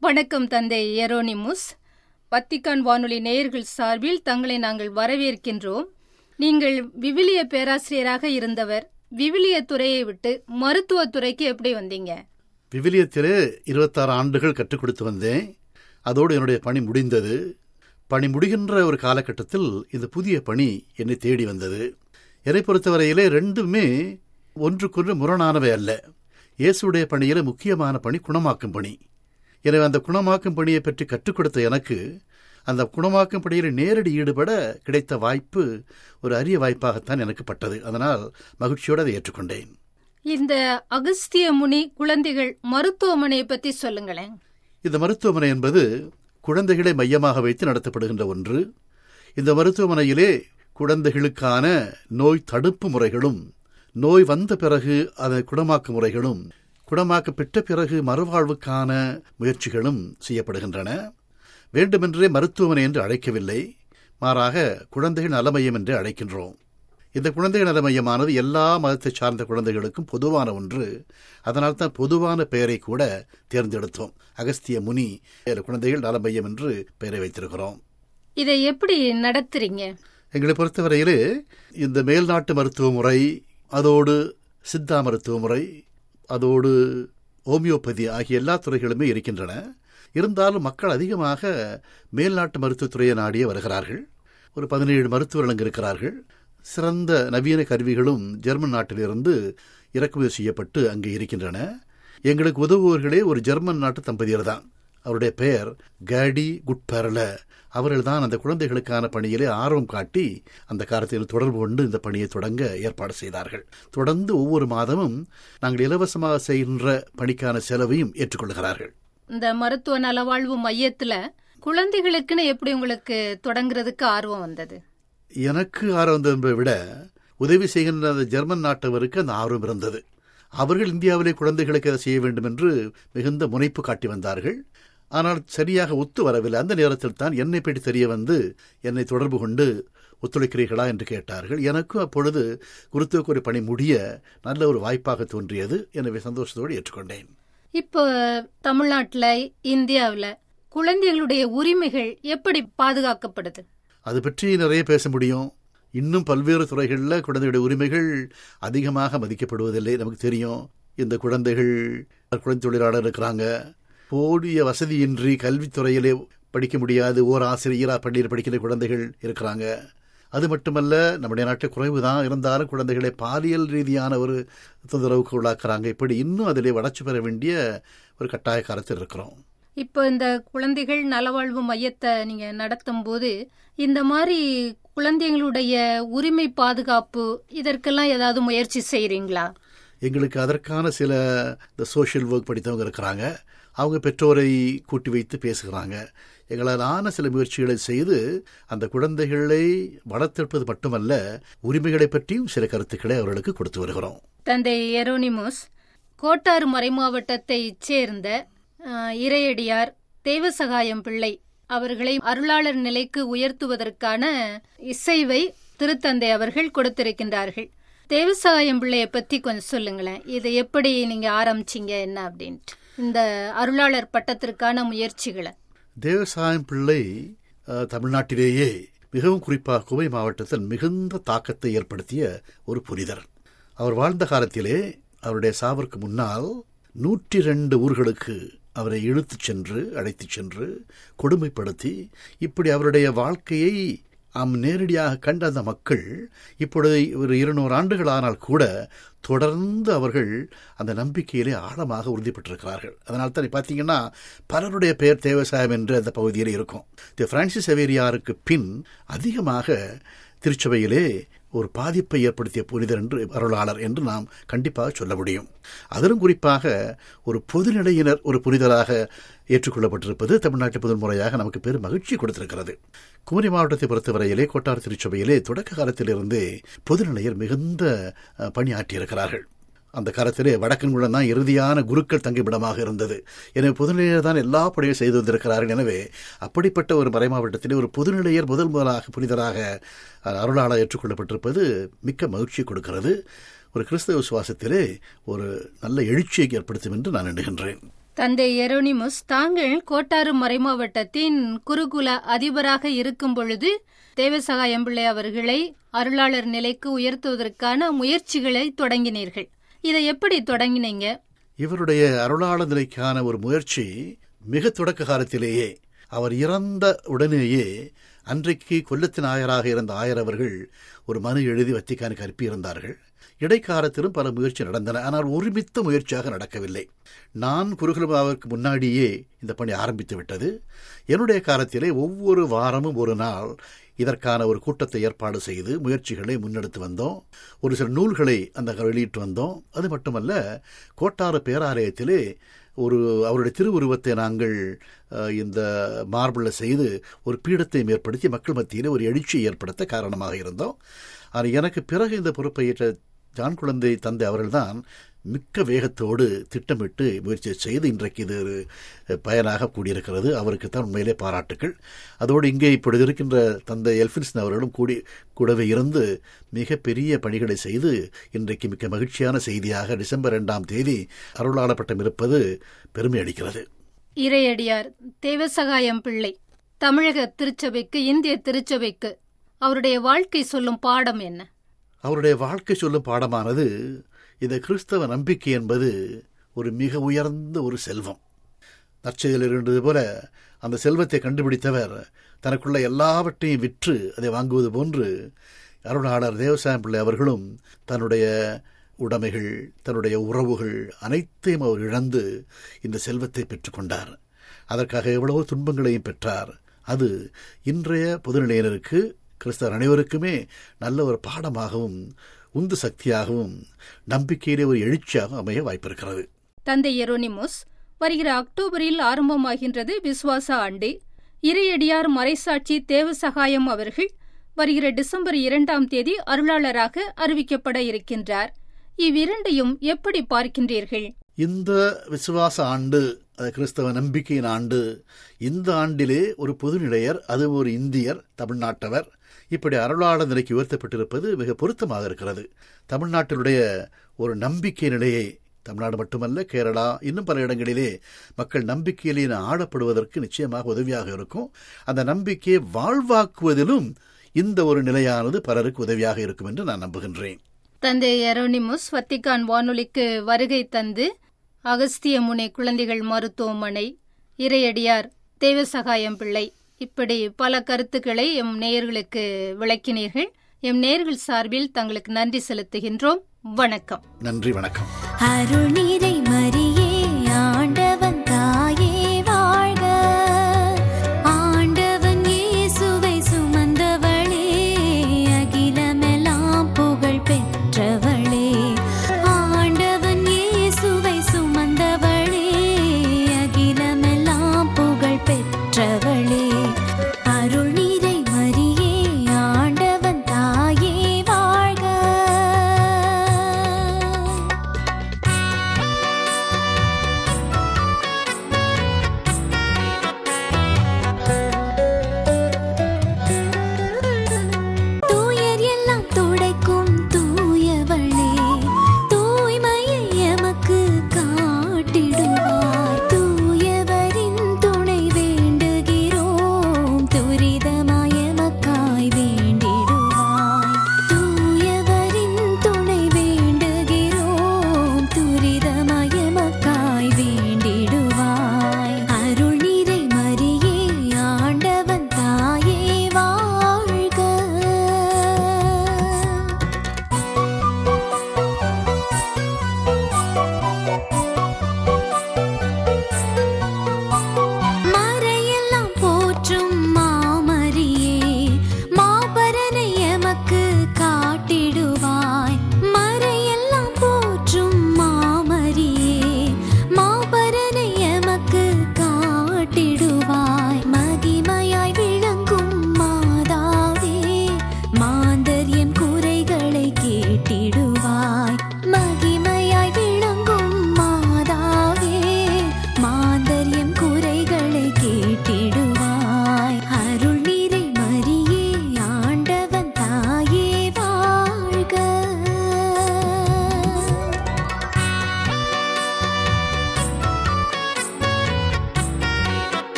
வணக்கம் தந்தை Hieronymus Vatican வானொலி நேயர்கள் சார்பில் தங்களை நாங்கள் வரவேற்கின்றோம் நீங்கள் விவிலிய பேராசிரியராக இருந்தவர் விவிலிய துறையை விட்டு மருத்துவத் துறைக்கு எப்படி வந்தீங்க விவிலியத்திலே இருபத்தாறு ஆண்டுகள் கற்றுக் கொடுத்து வந்தேன் அதோடு என்னுடைய பணி முடிந்தது பணி முடிகின்ற ஒரு காலகட்டத்தில் இந்த புதிய பணி என்னை தேடி வந்தது என்னை பொறுத்தவரையிலே ரெண்டுமே ஒன்றுக்கொன்று முரணானவை அல்ல இயேசுடைய பணியிலே முக்கியமான பணி குணமாக்கும் பணி எனவே அந்த குணமாக்கும் பணியை பற்றி கற்றுக் கொடுத்த எனக்கு அந்த குணமாக்கும் பணியில் நேரடி ஈடுபட கிடைத்த வாய்ப்பு ஒரு அரிய வாய்ப்பாகத்தான் எனக்கு பட்டது அதனால் மகிழ்ச்சியோடு அதை ஏற்றுக்கொண்டேன் இந்த அகஸ்திய முனி குழந்தைகள் மருத்துவமனையை பத்தி சொல்லுங்களேன் இந்த மருத்துவமனை என்பது குழந்தைகளை மையமாக வைத்து நடத்தப்படுகின்ற ஒன்று இந்த மருத்துவமனையிலே குழந்தைகளுக்கான நோய் தடுப்பு முறைகளும் நோய் வந்த பிறகு அதை குணமாக்கும் முறைகளும் குணமாக்க பெற்ற பிறகு மறுவாழ்வுக்கான முயற்சிகளும் செய்யப்படுகின்றன வேண்டுமென்றே மருத்துவமனை என்று அழைக்கவில்லை மாறாக குழந்தைகள் நல மையம் என்று அழைக்கின்றோம் இந்த குழந்தைகள் நல மையமானது எல்லா மதத்தை சார்ந்த குழந்தைகளுக்கும் பொதுவான ஒன்று அதனால் தான் பொதுவான பெயரை கூட தேர்ந்தெடுத்தோம் அகஸ்திய முனி குழந்தைகள் நல மையம் என்று பெயரை வைத்திருக்கிறோம் இதை எப்படி நடத்துறீங்க எங்களை பொறுத்தவரையிலே இந்த மேல்நாட்டு மருத்துவ முறை அதோடு சித்தா மருத்துவ முறை அதோடு ஹோமியோபதி ஆகிய எல்லா துறைகளுமே இருக்கின்றன இருந்தாலும் மக்கள் அதிகமாக மேல்நாட்டு மருத்துவத்துறையை நாடியே வருகிறார்கள் ஒரு பதினேழு மருத்துவர்கள் அங்கு இருக்கிறார்கள் சிறந்த நவீன கருவிகளும் ஜெர்மன் நாட்டிலிருந்து இறக்குமதி செய்யப்பட்டு அங்கே இருக்கின்றன எங்களுக்கு உதவுவர்களே ஒரு ஜெர்மன் நாட்டு தம்பதியர் தான் அவருடைய பெயர் கேடி குட்பெரல அவர்கள் தான் அந்த குழந்தைகளுக்கான பணியிலே ஆர்வம் காட்டி அந்த காலத்தில் தொடர்பு கொண்டு இந்த பணியை தொடங்க ஏற்பாடு செய்தார்கள் தொடர்ந்து ஒவ்வொரு மாதமும் நாங்கள் இலவசமாக செய்கின்ற பணிக்கான செலவையும் ஏற்றுக்கொள்கிறார்கள் இந்த மருத்துவ நலவாழ்வு மையத்துல குழந்தைகளுக்குன்னு எப்படி உங்களுக்கு தொடங்குறதுக்கு ஆர்வம் வந்தது எனக்கு ஆர்வம் என்பதை விட உதவி செய்கின்ற அந்த ஜெர்மன் நாட்டவருக்கு அந்த ஆர்வம் இருந்தது அவர்கள் இந்தியாவிலே குழந்தைகளுக்கு அதை செய்ய வேண்டும் என்று மிகுந்த முனைப்பு காட்டி வந்தார்கள் ஆனால் சரியாக ஒத்து வரவில்லை அந்த நேரத்தில் தான் என்னை பற்றி தெரிய வந்து என்னை தொடர்பு கொண்டு ஒத்துழைக்கிறீர்களா என்று கேட்டார்கள் எனக்கும் அப்பொழுது குருத்துவக்குறை பணி முடிய நல்ல ஒரு வாய்ப்பாக தோன்றியது எனவே சந்தோஷத்தோடு ஏற்றுக்கொண்டேன் இப்போ தமிழ்நாட்டுல இந்தியாவுல குழந்தைகளுடைய உரிமைகள் எப்படி பாதுகாக்கப்படுது அது பற்றி நிறைய பேச முடியும் இன்னும் பல்வேறு துறைகளில் குழந்தைகளுடைய உரிமைகள் அதிகமாக மதிக்கப்படுவதில்லை நமக்கு தெரியும் இந்த குழந்தைகள் குழந்தை தொழிலாளர் இருக்கிறாங்க போதிய வசதியின்றி கல்வித்துறையிலே படிக்க முடியாது ஓர் ஆசிரியரா பள்ளியில் படிக்கிற குழந்தைகள் இருக்கிறாங்க அது மட்டுமல்ல நம்முடைய நாட்டில் குறைவு தான் இருந்தாலும் குழந்தைகளை பாலியல் ரீதியான ஒரு தொந்தரவுக்கு உள்ளாக்குறாங்க இப்படி இன்னும் அதிலே வளர்ச்சி பெற வேண்டிய ஒரு கட்டாய காலத்தில் இருக்கிறோம் இப்போ இந்த குழந்தைகள் நலவாழ்வு மையத்தை நீங்க நடத்தும் போது இந்த மாதிரி குழந்தைகளுடைய உரிமை பாதுகாப்பு இதற்கெல்லாம் ஏதாவது முயற்சி செய்றீங்களா எங்களுக்கு அதற்கான சில இந்த சோஷியல் ஒர்க் படித்தவங்க இருக்கிறாங்க அவங்க பெற்றோரை கூட்டி வைத்து பேசுகிறாங்க எங்களால் ஆன சில முயற்சிகளை செய்து அந்த குழந்தைகளை வளர்த்தெடுப்பது மட்டுமல்ல உரிமைகளை பற்றியும் சில கருத்துக்களை அவர்களுக்கு கொடுத்து வருகிறோம் தந்தை எரோனிமோஸ் கோட்டாறு மறைமாவட்டத்தைச் சேர்ந்த அஹ், இறையடியார் தேவசகாயம் பிள்ளை அவர்களை அருளாளர் நிலைக்கு உயர்த்துவதற்கான இசைவை திருத்தந்தை அவர்கள் கொடுத்திருக்கின்றார்கள் தேவசகாயம் பிள்ளைய பத்தி கொஞ்சம் சொல்லுங்களேன் இதை எப்படி நீங்க ஆரம்பிச்சீங்க என்ன அப்படின்ட்டு இந்த அருளாளர் பட்டத்திற்கான முயற்சிகளை தேவசாயம் பிள்ளை அஹ், தமிழ்நாட்டிலேயே மிகவும் குறிப்பாக குவை மாவட்டத்தில் மிகுந்த தாக்கத்தை ஏற்படுத்திய ஒரு புனிதர் அவர் வாழ்ந்த காலத்திலே அவருடைய சாவிற்கு முன்னால் நூற்றி ரெண்டு ஊர்களுக்கு அவரை இழுத்துச் சென்று அழைத்துச் சென்று கொடுமைப்படுத்தி இப்படி அவருடைய வாழ்க்கையை நாம் நேரடியாக கண்ட அந்த மக்கள் இப்பொழுது ஒரு இருநூறு ஆண்டுகள் ஆனால் கூட தொடர்ந்து அவர்கள் அந்த நம்பிக்கையிலே ஆழமாக உறுதிப்பட்டிருக்கிறார்கள் அதனால தான் பார்த்தீங்கன்னா பலருடைய பெயர் தேவசாயம் என்று அந்த பகுதியில் இருக்கும் தி பிரான்சிஸ் செவேரியாருக்கு பின் அதிகமாக திருச்சபையிலே ஒரு பாதிப்பை ஏற்படுத்திய புனிதர் என்று அருளாளர் என்று நாம் கண்டிப்பாக சொல்ல முடியும் அதிலும் குறிப்பாக ஒரு பொதுநிலையினர் ஒரு புனிதராக ஏற்றுக்கொள்ளப்பட்டிருப்பது தமிழ்நாட்டில் முதல் முறையாக நமக்கு பெரும் மகிழ்ச்சி கொடுத்திருக்கிறது குமரி மாவட்டத்தை பொறுத்தவரையிலே கோட்டார் திருச்சபையிலே தொடக்க காலத்திலிருந்தே பொதுநிலையர் மிகுந்த அஹ், பணியாற்றியிருக்கிறார்கள் அந்த காலத்திலே வடக்கன்குளம் தான் இறுதியான குருக்கள் தங்கிவிடமாக இருந்தது எனவே பொதுநிலையர் தான் எல்லா பணியும் செய்து வந்திருக்கிறார்கள் எனவே அப்படிப்பட்ட ஒரு மறைமாவட்டத்திலே ஒரு பொதுநிலையர் முதல் முதலாக புனிதராக அஹ், அருளாளர் ஏற்றுக்கொள்ளப்பட்டிருப்பது மிக்க மகிழ்ச்சி கொடுக்கிறது ஒரு கிறிஸ்தவ விசுவாசத்திலே ஒரு நல்ல எழுச்சியை ஏற்படுத்தும் என்று நான் எண்ணுகின்றேன் தந்தை எரோனிமுஸ் தாங்கள் கோட்டாறு மறைமாவட்டத்தின் குருகுல அதிபராக இருக்கும் பொழுது தேவசகாயம் பிள்ளை அவர்களை அருளாளர் நிலைக்கு உயர்த்துவதற்கான முயற்சிகளை தொடங்கினீர்கள் இதை எப்படி தொடங்கினீங்க இவருடைய அருளாள நிலைக்கான ஒரு முயற்சி மிக தொடக்க காலத்திலேயே அவர் இறந்த உடனேயே அன்றைக்கு கொல்லத்தின் ஆயராக இருந்த ஆயர் அவர்கள் ஒரு மனு எழுதி வத்திக்கானுக்கு அனுப்பியிருந்தார்கள் இடைக்காலத்திலும் பல முயற்சி நடந்தன ஆனால் ஒருமித்த முயற்சியாக நடக்கவில்லை நான் குருகுலமாவிற்கு முன்னாடியே இந்த பணி ஆரம்பித்து விட்டது என்னுடைய காலத்திலே ஒவ்வொரு வாரமும் ஒரு நாள் இதற்கான ஒரு கூட்டத்தை ஏற்பாடு செய்து முயற்சிகளை முன்னெடுத்து வந்தோம் ஒரு சில நூல்களை அந்த வெளியிட்டு வந்தோம் அது மட்டுமல்ல கோட்டாறு பேராலயத்திலே ஒரு அவருடைய திருவுருவத்தை நாங்கள் அஹ், இந்த மார்பிளில் செய்து ஒரு பீடத்தை ஏற்படுத்தி மக்கள் மத்தியிலே ஒரு எழுச்சியை ஏற்படுத்த காரணமாக இருந்தோம் ஆனால் எனக்கு பிறகு இந்த பொறுப்பை ஏற்ற ஜான் குழந்தை தந்தை அவர்கள்தான் மிக்க வேகத்தோடு திட்டமிட்டு முயற்சி செய்து இன்றைக்கு இது ஒரு பயனாக கூடியிருக்கிறது அவருக்கு தான் உண்மையிலே பாராட்டுக்கள் அதோடு இங்கே இப்பொழுது இருக்கின்ற தந்தை எல்ஃபின்சன் அவர்களும் கூடி கூடவே இருந்து மிக பெரிய பணிகளை செய்து இன்றைக்கு மிக்க மகிழ்ச்சியான செய்தியாக டிசம்பர் இரண்டாம் தேதி அருளாளப்பட்டம் இருப்பது பெருமை அளிக்கிறது இறையடியார் தேவசகாயம் பிள்ளை தமிழக திருச்சபைக்கு இந்திய திருச்சபைக்கு அவருடைய வாழ்க்கை சொல்லும் பாடம் என்ன அவருடைய வாழ்க்கை சொல்லும் பாடமானது இந்த கிறிஸ்தவ நம்பிக்கை என்பது ஒரு மிக உயர்ந்த ஒரு செல்வம் நற்செயலில் இருந்தது போல அந்த செல்வத்தை கண்டுபிடித்தவர் தனக்குள்ள எல்லாவற்றையும் விற்று அதை வாங்குவது போன்று அருளாளர் தேவசாயம் பிள்ளை அவர்களும் தன்னுடைய உடைமைகள் தன்னுடைய உறவுகள் அனைத்தையும் அவர் இழந்து இந்த செல்வத்தை பெற்றுக்கொண்டார் அதற்காக எவ்வளவோ துன்பங்களையும் பெற்றார் அது இன்றைய பொதுநிலையினருக்கு கிறிஸ்தவர் அனைவருக்குமே நல்ல ஒரு பாடமாகவும் உந்து சக்தியாகவும் நம்பிக்கையிலே ஒரு எழுச்சியாகவும் அமைய வாய்ப்பிருக்கிறது தந்தை எரோனிமுஸ் வருகிற அக்டோபரில் ஆரம்பமாகின்றது விசுவாச ஆண்டு இறையடியார் மறைசாட்சி தேவசகாயம் அவர்கள் வருகிற டிசம்பர் இரண்டாம் தேதி அருளாளராக அறிவிக்கப்பட இருக்கின்றார் இவ்விரண்டையும் எப்படி பார்க்கின்றீர்கள் இந்த விசுவாச ஆண்டு அது கிறிஸ்தவ நம்பிக்கையின் ஆண்டு இந்த ஆண்டிலே ஒரு பொதுநிலையர் அது ஒரு இந்தியர் தமிழ்நாட்டவர் இப்படி அருளாளர் நிலைக்கு உயர்த்தப்பட்டிருப்பது மிக பொருத்தமாக இருக்கிறது தமிழ்நாட்டினுடைய ஒரு நம்பிக்கை நிலையை தமிழ்நாடு மட்டுமல்ல கேரளா இன்னும் பல இடங்களிலே மக்கள் நம்பிக்கையிலே ஆடப்படுவதற்கு நிச்சயமாக உதவியாக இருக்கும் அந்த நம்பிக்கையை வாழ்வாக்குவதிலும் இந்த ஒரு நிலையானது பலருக்கு உதவியாக இருக்கும் என்று நான் நம்புகின்றேன் தந்தை எரோனிமுஸ் வத்திக்கான் வானொலிக்கு வருகை தந்து அகஸ்திய முனை குழந்தைகள் மருத்துவமனை இறையடியார் தேவசகாயம் பிள்ளை இப்படி பல கருத்துக்களை எம் நேயர்களுக்கு விளக்கினீர்கள் எம் நேயர்கள் சார்பில் தங்களுக்கு நன்றி செலுத்துகின்றோம் வணக்கம் நன்றி வணக்கம் அருள்நிறை மரியே ஆண்டவன் தாயே வாழ்க ஆண்டவன் இயேசுவை சுமந்தவளே அகிலமெல்லாம் புகழ் பெற்றவளே ஆண்டவன் இயேசுவை சுமந்தவளே அகிலமெல்லாம் புகழ் பெற்றவளே அருள்நிறை மரியே ஆண்டவன் தாயே வாழ்க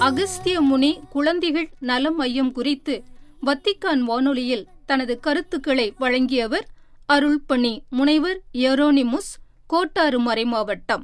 அகஸ்திய முனி குழந்தைகள் நல மையம் குறித்து வத்திக்கான் வானொலியில் தனது கருத்துக்களை வழங்கியவர் அருள்பணி முனைவர் எரோனிமுஸ் கோட்டாறு மறைமாவட்டம்